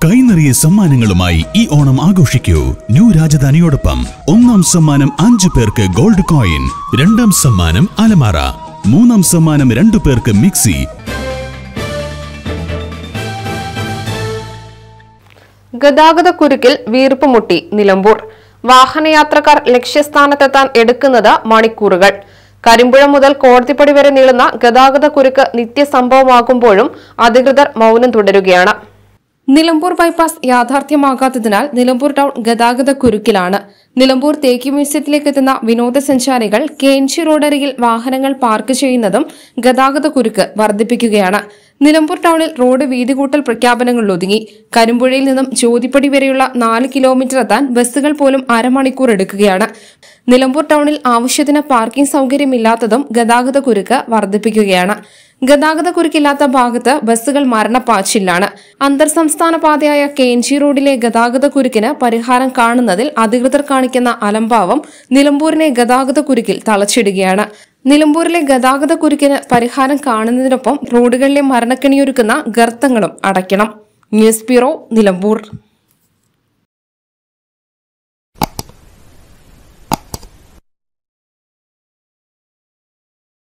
കൈനിറിയ സമ്മാനങ്ങളുമായി ഈ ഓണം ആഘോഷിക്കൂ ന്യൂ രാജധാനിയോടൊപ്പം ഒന്നാം സമ്മാനം അഞ്ചു പേർക്ക് ഗോൾഡ് കോയിൻ രണ്ടാം സമ്മാനം അലമാറ മൂന്നാം സമ്മാനം രണ്ടു പേർക്ക് മിക്സി ഗതാഗത കുരുക്കിൽ വീർപ്പുമുട്ടി നിലമ്പൂർ വാഹനയാത്രക്കാർ ലക്ഷ്യസ്ഥാനത്തെത്താൻ എടുക്കുന്നത് മണിക്കൂറുകൾ കരിമ്പുഴ മുതൽ കോടതിപ്പടി വരെ നീളുന്ന ഗതാഗത കുരുക്ക് നിത്യസംഭവമാകുമ്പോഴും അധികൃതർ മൗനം തുടരുകയാണ് നിലമ്പൂർ ബൈപ്പാസ് യാഥാർത്ഥ്യമാകാത്തതിനാൽ നിലമ്പൂർ ടൗൺ ഗതാഗത കുരുക്കിലാണ് നിലമ്പൂർ തേക്കി മ്യൂസിയത്തിലേക്ക് എത്തുന്ന വിനോദസഞ്ചാരികൾ കെ എൻ ജി റോഡരികിൽ വാഹനങ്ങൾ പാർക്ക് ചെയ്യുന്നതും ഗതാഗത കുരുക്ക് വർദ്ധിപ്പിക്കുകയാണ് നിലമ്പൂർ ടൗണിൽ റോഡ് വീതി കൂട്ടൽ പ്രഖ്യാപനങ്ങളിൽ ഒതുങ്ങി കരിമ്പുഴയിൽ നിന്നും ജ്യോതിപ്പടി വരെയുള്ള നാല് കിലോമീറ്റർ എത്താൻ ബസ്സുകൾ പോലും അരമണിക്കൂർ എടുക്കുകയാണ് നിലമ്പൂർ ടൗണിൽ ആവശ്യത്തിന് പാർക്കിംഗ് സൗകര്യമില്ലാത്തതും ഗതാഗത കുരുക്ക് വർദ്ധിപ്പിക്കുകയാണ് ഗതാഗത കുരുക്കില്ലാത്ത ഭാഗത്ത് ബസ്സുകൾ മരണപ്പാച്ചിലാണ് അന്തർ സംസ്ഥാന പാതയായ കെ എൻ ജി റോഡിലെ ഗതാഗത കുരുക്കിന് പരിഹാരം കാണുന്നതിൽ അധികൃതർ കാണിക്കുന്ന അലംഭാവം നിലമ്പൂരിനെ ഗതാഗത കുരുക്കിൽ തളച്ചിടുകയാണ് നിലമ്പൂരിലെ ഗതാഗത കുരുക്കിന് പരിഹാരം കാണുന്നതിനൊപ്പം റോഡുകളിലെ മരണക്കെണിയൊരുക്കുന്ന ഗർത്തങ്ങളും അടയ്ക്കണം ന്യൂസ് ബ്യൂറോ നിലമ്പൂർ